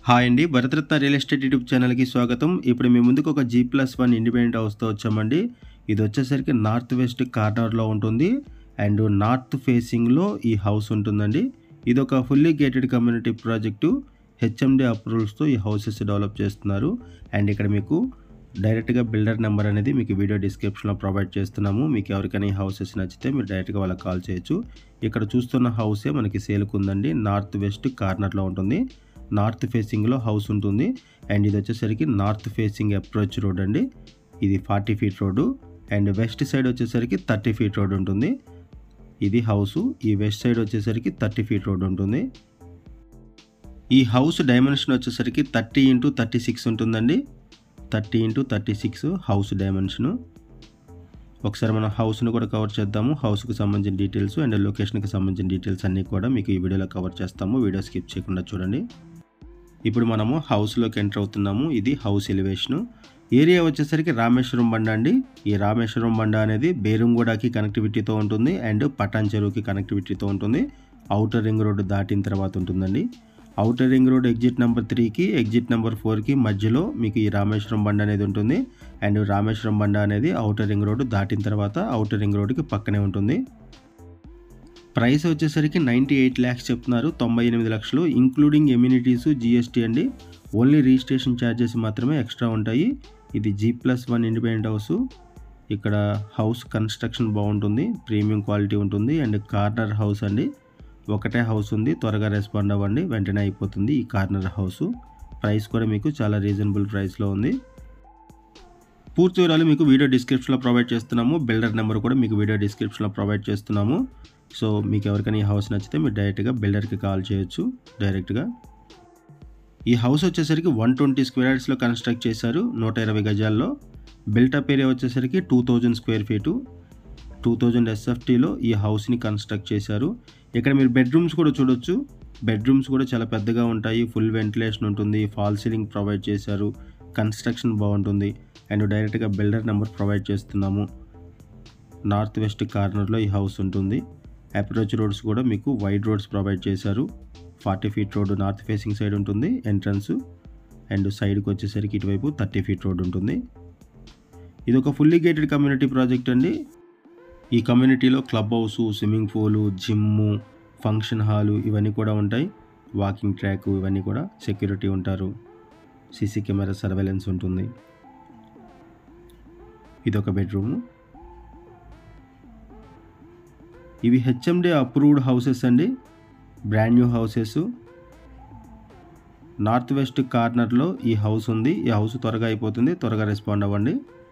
hi అండి Bharat Ratna real estate YouTube ఛానల్కి స్వాగతం ఇప్పుడు మీ ముందుకు ఒక జీ ప్లస్ వన్ ఇండిపెండెంట్ హౌస్తో వచ్చామండి ఇది వచ్చేసరికి నార్త్ వెస్ట్ కార్నర్లో ఉంటుంది అండ్ నార్త్ ఫేసింగ్లో ఈ హౌస్ ఉంటుందండి ఇది ఒక fully gated community project HMD అప్రూవల్స్తో ఈ హౌసెస్ డెవలప్ చేస్తున్నారు అండ్ ఇక్కడ మీకు డైరెక్ట్గా బిల్డర్ నెంబర్ అనేది మీకు వీడియో డిస్క్రిప్షన్లో ప్రొవైడ్ చేస్తున్నాము మీకు ఎవరికైనా ఈ హౌసెస్ నచ్చితే మీరు డైరెక్ట్గా వాళ్ళకి కాల్ చేయొచ్చు ఇక్కడ చూస్తున్న హౌసే మనకి సేల్కు ఉందండి నార్త్ వెస్ట్ కార్నర్లో ఉంటుంది నార్త్ ఫేసింగ్లో హౌస్ ఉంటుంది అండ్ ఇది వచ్చేసరికి నార్త్ ఫేసింగ్ అప్రోచ్ రోడ్ అండి ఇది forty feet road and west side వచ్చేసరికి థర్టీ ఫీట్ రోడ్ ఉంటుంది ఇది హౌస్ ఈ వెస్ట్ సైడ్ వచ్చేసరికి థర్టీ ఫీట్ రోడ్ ఉంటుంది ఈ హౌస్ డైమెన్షన్ వచ్చేసరికి థర్టీ ఇంటూ థర్టీ సిక్స్ ఉంటుందండి thirty into thirty six house dimension ఒకసారి మనం హౌస్ను కూడా కవర్ చేద్దాము హౌస్కి సంబంధించిన డీటెయిల్స్ అండ్ లొకేషన్కి సంబంధించిన డీటెయిల్స్ అన్నీ కూడా మీకు ఈ వీడియోలో కవర్ చేస్తాము వీడియో స్కిప్ చేయకుండా చూడండి ఇప్పుడు మనము హౌస్లోకి ఎంటర్ అవుతున్నాము ఇది హౌస్ ఎలివేషను ఏరియా వచ్చేసరికి రామేశ్వరం బండ అండి ఈ రామేశ్వరం బండ అనేది బేరుంగూడకి కనెక్టివిటీతో ఉంటుంది అండ్ పటాన్ చెరువుకి కనెక్టివిటీతో ఉంటుంది అవుటర్ రింగ్ రోడ్డు దాటిన తర్వాత ఉంటుందండి outer ring road exit number త్రీకి ఎగ్జిట్ నెంబర్ ఫోర్కి మధ్యలో మీకు ఈ రామేశ్వరం బండ అనేది ఉంటుంది అండ్ రామేశ్వరం బండ అనేది అవుటర్ రింగ్ రోడ్డు దాటిన తర్వాత అవుటర్ రింగ్ రోడ్డుకి పక్కనే ఉంటుంది ప్రైస్ వచ్చేసరికి నైంటీ ఎయిట్ ల్యాక్స్ చెప్తున్నారు తొంభై ఎనిమిది లక్షలు ఇంక్లూడింగ్ ఎమ్యూనిటీస్ జిఎస్టీ అండి ఓన్లీ రిజిస్ట్రేషన్ ఛార్జెస్ మాత్రమే ఎక్స్ట్రా ఉంటాయి ఇది G plus one independent house ఇక్కడ హౌస్ కన్స్ట్రక్షన్ బాగుంటుంది ప్రీమియం క్వాలిటీ ఉంటుంది అండ్ కార్నర్ హౌస్ అండి ఒకటే హౌస్ ఉంది త్వరగా రెస్పాండ్ అవ్వండి వెంటనే అయిపోతుంది ఈ కార్నర్ హౌస్ ప్రైస్ కూడా మీకు చాలా రీజనబుల్ ప్రైస్లో ఉంది పూర్తి వివరాలు మీకు వీడియో డిస్క్రిప్షన్లో ప్రొవైడ్ చేస్తున్నాము బిల్డర్ నెంబర్ కూడా మీకు వీడియో డిస్క్రిప్షన్లో ప్రొవైడ్ చేస్తున్నాము సో మీకు ఎవరికైనా ఈ హౌస్ నచ్చితే మీరు డైరెక్ట్గా బిల్డర్కి కాల్ చేయొచ్చు డైరెక్ట్గా ఈ హౌస్ వచ్చేసరికి వన్ ట్వంటీ స్క్వేర్ యార్డ్స్లో కన్స్ట్రక్ట్ చేశారు నూట ఇరవై గజాల్లో బిల్టప్ ఏరియా వచ్చేసరికి two thousand square feet two thousand ఎస్ఎఫ్టీలో ఈ హౌస్ని కన్స్ట్రక్ట్ చేశారు ఇక్కడ మీరు బెడ్రూమ్స్ కూడా చూడొచ్చు బెడ్రూమ్స్ కూడా చాలా పెద్దగా ఉంటాయి ఫుల్ వెంటిలేషన్ ఉంటుంది ఫాల్ సీలింగ్ ప్రొవైడ్ చేశారు కన్స్ట్రక్షన్ బాగుంటుంది అండ్ డైరెక్ట్గా బిల్డర్ నెంబర్ ప్రొవైడ్ చేస్తున్నాము నార్త్ వెస్ట్ కార్నర్లో ఈ హౌస్ ఉంటుంది అప్రోచ్ రోడ్స్ కూడా మీకు వైడ్ రోడ్స్ ప్రొవైడ్ చేశారు forty feet road north facing side ఉంటుంది ఎంట్రన్స్ అండ్ సైడ్కి వచ్చేసరికి ఇటువైపు థర్టీ ఫీట్ రోడ్ ఉంటుంది ఇది ఒక ఫుల్లీ గేటెడ్ కమ్యూనిటీ ప్రాజెక్ట్ అండి ఈ కమ్యూనిటీలో club house swimming pool gym function hall ఇవన్నీ కూడా ఉంటాయి వాకింగ్ ట్రాక్ ఇవన్నీ కూడా సెక్యూరిటీ ఉంటారు సీసీ కెమెరా సర్వేలెన్స్ ఉంటుంది ఇది ఒక బెడ్రూము ఇవి హెచ్ఎండి అప్రూవ్డ్ హౌసెస్ అండి brand new houses north west కార్నర్లో ఈ హౌస్ ఉంది ఈ హౌస్ త్వరగా అయిపోతుంది త్వరగా రెస్పాండ్ అవ్వండి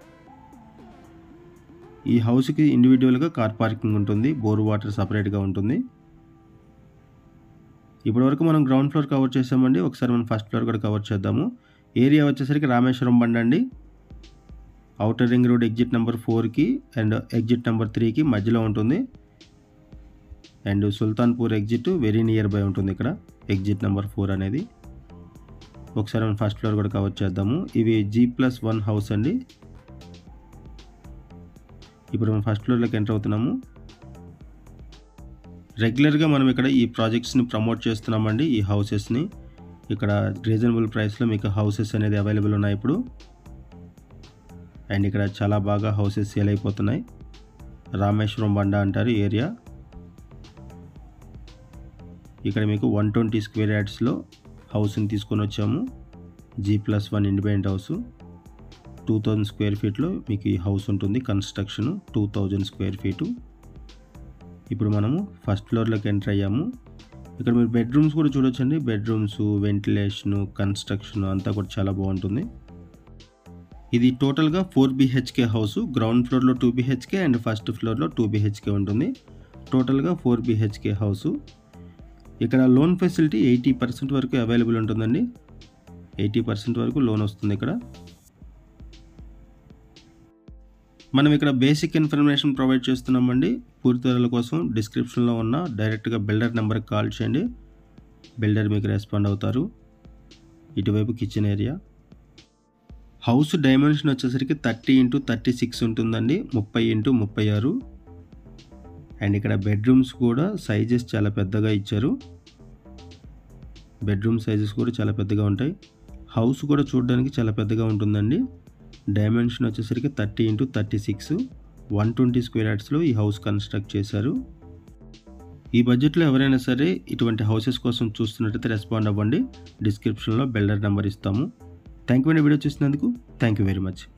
ఈ హౌస్కి ఇండివిజువల్గా కార్ పార్కింగ్ ఉంటుంది బోర్ వాటర్ సపరేట్గా ఉంటుంది ఇప్పటివరకు మనం గ్రౌండ్ ఫ్లోర్ కవర్ చేసామండి ఒకసారి మనం ఫస్ట్ ఫ్లోర్ కూడా కవర్ చేద్దాము ఏరియా వచ్చేసరికి రామేశ్వరం బండి అండి outer ring road exit number ఫోర్కి అండ్ ఎగ్జిట్ నెంబర్ త్రీకి మధ్యలో ఉంటుంది and Sultanpur exit very near by ఉంటుంది ఇక్కడ ఎగ్జిట్ నెంబర్ ఫోర్ అనేది ఒకసారి మనం ఫస్ట్ ఫ్లోర్ కూడా కవర్ చేద్దాము ఇవి జీ ప్లస్ వన్ హౌస్ అండి ఇప్పుడు మనం ఫస్ట్ ఫ్లోర్లోకి ఎంటర్ అవుతున్నాము రెగ్యులర్గా మనం ఇక్కడ ఈ ప్రాజెక్ట్స్ని ప్రమోట్ చేస్తున్నామండి ఈ హౌసెస్ని ఇక్కడ రీజనబుల్ ప్రైస్లో మీకు హౌసెస్ అనేది అవైలబుల్ ఉన్నాయి ఇప్పుడు అండ్ ఇక్కడ చాలా బాగా హౌసెస్ సేల్ అయిపోతున్నాయి రామేశ్వరం బండ అంటారు ఏరియా ఇక్కడ మీకు వన్ ట్వంటీ స్క్వేర్ యార్డ్స్లో హౌస్ని తీసుకొని వచ్చాము G plus one independent house two thousand square ఫీట్లో మీకు ఈ హౌస్ ఉంటుంది construction two thousand square feet ఇప్పుడు మనము ఫస్ట్ ఫ్లోర్లోకి ఎంటర్ అయ్యాము ఇక్కడ మీరు బెడ్రూమ్స్ కూడా చూడొచ్చండి బెడ్రూమ్స్ వెంటిలేషను కన్స్ట్రక్షన్ అంతా కూడా చాలా బాగుంటుంది ఇది టోటల్గా ఫోర్ బిహెచ్కే హౌస్ గ్రౌండ్ ఫ్లోర్లో టూ బిహెచ్కే అండ్ ఫస్ట్ ఫ్లోర్లో టూ బిహెచ్కే ఉంటుంది టోటల్గా ఫోర్ బిహెచ్కే హౌస్ ఇక్కడ లోన్ ఫెసిలిటీ ఎయిటీ పర్సెంట్ వరకు అవైలబుల్ ఉంటుందండి ఎయిటీ పర్సెంట్ వరకు లోన్ వస్తుంది ఇక్కడ మనం ఇక్కడ బేసిక్ ఇన్ఫర్మేషన్ ప్రొవైడ్ చేస్తున్నామండి పూర్తి వివరాల కోసం డిస్క్రిప్షన్లో ఉన్న డైరెక్ట్గా బిల్డర్ నెంబర్కి కాల్ చేయండి బిల్డర్ మీకు రెస్పాండ్ అవుతారు ఇటువైపు కిచెన్ ఏరియా హౌస్ డైమెన్షన్ వచ్చేసరికి థర్టీ ఇంటూ థర్టీ సిక్స్ ఉంటుందండి ముప్పై ఇంటూ ముప్పై ఆరు అండ్ ఇక్కడ బెడ్రూమ్స్ కూడా సైజెస్ చాలా పెద్దగా ఇచ్చారు బెడ్రూమ్ సైజెస్ కూడా చాలా పెద్దగా ఉంటాయి హౌస్ కూడా చూడడానికి చాలా పెద్దగా ఉంటుందండి డైమెన్షన్ వచ్చేసరికి thirty into thirty six one twenty square యార్డ్స్లో ఈ హౌస్ కన్స్ట్రక్ట్ చేశారు ఈ బడ్జెట్లో ఎవరైనా సరే ఇటువంటి హౌసెస్ కోసం చూస్తున్నట్టయితే రెస్పాండ్ అవ్వండి డిస్క్రిప్షన్లో బిల్డర్ నెంబర్ ఇస్తాము థ్యాంక్ యూ వీడియో చూసినందుకు థ్యాంక్ యూ వెరీ మచ్